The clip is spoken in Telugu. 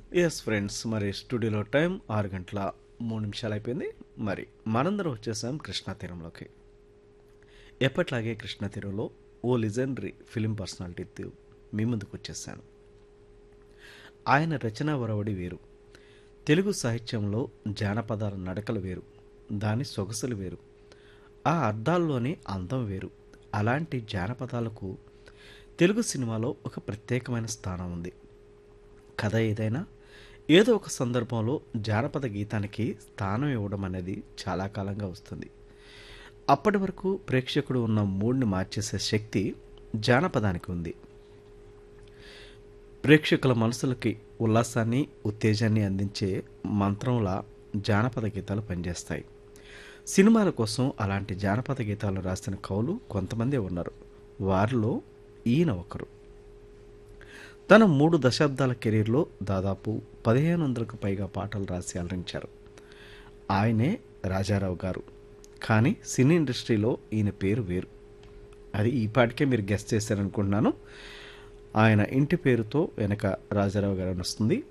ఎస్ ఫ్రెండ్స్ మరి స్టూడియోలో టైం ఆరు గంటల మూడు నిమిషాలు అయిపోయింది మరి మనందరం వచ్చేసాం కృష్ణా తీరంలోకి ఎప్పట్లాగే కృష్ణా తీరంలో ఓ లిజెండరీ ఫిలిం పర్సనాలిటీ మీ ముందుకు వచ్చేసాను ఆయన రచనా వరవడి వేరు తెలుగు సాహిత్యంలో జానపదాల నడకలు వేరు దాని సొగసులు వేరు ఆ అర్థాల్లోనే అందం వేరు అలాంటి జానపదాలకు తెలుగు సినిమాలో ఒక ప్రత్యేకమైన స్థానం ఉంది కథ ఏదైనా ఏదో ఒక సందర్భంలో జానపద గీతానికి స్థానం ఇవ్వడం అనేది చాలా కాలంగా వస్తుంది అప్పటి వరకు ప్రేక్షకుడు ఉన్న మూడ్ని మార్చేసే శక్తి జానపదానికి ఉంది ప్రేక్షకుల మనసులకి ఉల్లాసాన్ని ఉత్తేజాన్ని అందించే మంత్రంలా జానపద గీతాలు పనిచేస్తాయి సినిమాల కోసం అలాంటి జానపద గీతాలు రాసిన కవులు కొంతమంది ఉన్నారు వారిలో ఈయన ఒకరు తన మూడు దశాబ్దాల కెరీర్లో దాదాపు పదిహేను వందలకు పైగా పాటలు రాసి అలరించారు ఆయనే రాజారావు గారు కానీ సినీ ఇండస్ట్రీలో ఈయన పేరు వేరు అది ఈ పాటికే మీరు గెస్ట్ చేశారనుకుంటున్నాను ఆయన ఇంటి పేరుతో వెనక రాజారావు గారు అని వస్తుంది